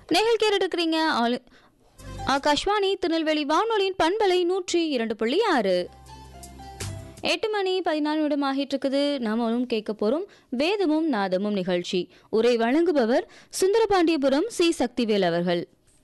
நேயல் கேட்டுருக்கிறீங்க ஆளு ஆகாஷ்வாணி திருநெல்வேலி வானொலியின் பண்பலை நூற்றி இரண்டு புள்ளி ஆறு எட்டு மணி பதினாலு நிமிடம் ஆகிட்டு இருக்குது நாமளும் கேட்க போறோம் வேதமும் நாதமும் நிகழ்ச்சி உரை வழங்குபவர் சுந்தரபாண்டியபுரம் சி சக்திவேல் அவர்கள்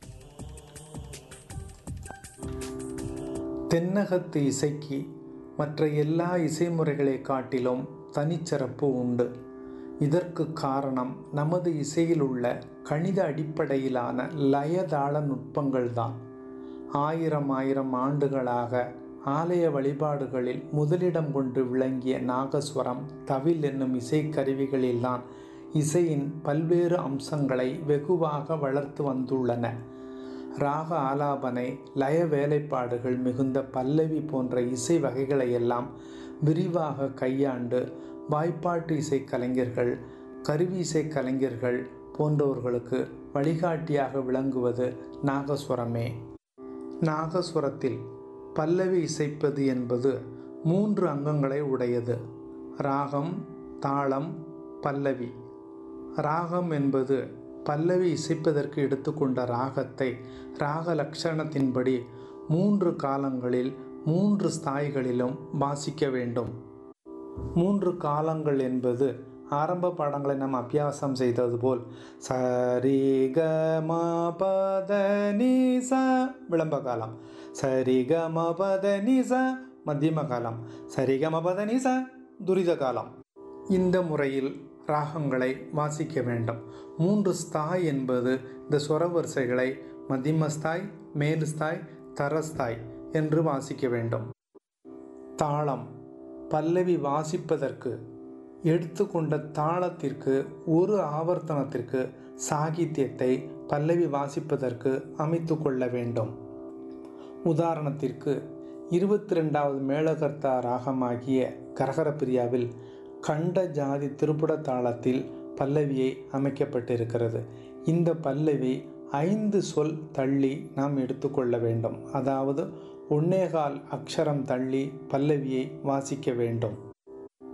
தென்னகத்து இசைக்கு மற்ற எல்லா இசைமுறைகளை காட்டிலும் தனிச்சிறப்பு உண்டு இதற்கு காரணம் நமது இசையில் உள்ள கணித அடிப்படையிலான லயதாள நுட்பங்கள்தான் ஆயிரம் ஆயிரம் ஆண்டுகளாக ஆலய வழிபாடுகளில் முதலிடம் கொண்டு விளங்கிய நாகஸ்வரம் தவில் என்னும் இசைக்கருவிகளில்தான் இசையின் பல்வேறு அம்சங்களை வெகுவாக வளர்த்து வந்துள்ளன ராக ஆலாபனை லய வேலைப்பாடுகள் மிகுந்த பல்லவி போன்ற இசை வகைகளை எல்லாம் விரிவாக கையாண்டு வாய்ப்பாட்டு இசை கலைஞர்கள் கருவி இசை கலைஞர்கள் போன்றவர்களுக்கு வழிகாட்டியாக விளங்குவது நாகஸ்வரமே நாகஸ்வரத்தில் பல்லவி இசைப்பது என்பது மூன்று அங்கங்களை உடையது ராகம் தாளம் பல்லவி ராகம் என்பது பல்லவி இசைப்பதற்கு எடுத்துக்கொண்ட ராகத்தை ராக லட்சணத்தின்படி மூன்று காலங்களில் மூன்று ஸ்தாய்களிலும் வாசிக்க வேண்டும் மூன்று காலங்கள் என்பது ஆரம்ப பாடங்களை நாம் அபியாசம் செய்தது போல் சரி க ம பத நி ச விளம்ப காலம் சரி க ம பத நி ச மத்தியம காலம் சரி க ம பத நி ச துரித காலம் இந்த முறையில் ராகங்களை வாசிக்க வேண்டும் மூன்று ஸ்தாய் என்பது இந்த சொர வரிசைகளை மத்தியமஸ்தாய் மேலுஸ்தாய் தரஸ்தாய் என்று வாசிக்க வேண்டும் தாளம் பல்லவி வாசிப்பதற்கு எடுத்துக்கொண்ட தாளத்திற்கு ஒரு ஆவர்த்தனத்திற்கு சாகித்யத்தை பல்லவி வாசிப்பதற்கு அமைத்து கொள்ள வேண்டும் உதாரணத்திற்கு இருபத்தி ரெண்டாவது மேளகர்த்தா ராகமாகிய கரகரப்பிரியாவில் கண்ட ஜாதி திருப்புட தாளத்தில் பல்லவியை அமைக்கப்பட்டிருக்கிறது இந்த பல்லவி ஐந்து சொல் தள்ளி நாம் எடுத்துக்கொள்ள வேண்டும் அதாவது ஒன்னேகால் அக்ஷரம் தள்ளி பல்லவியை வாசிக்க வேண்டும்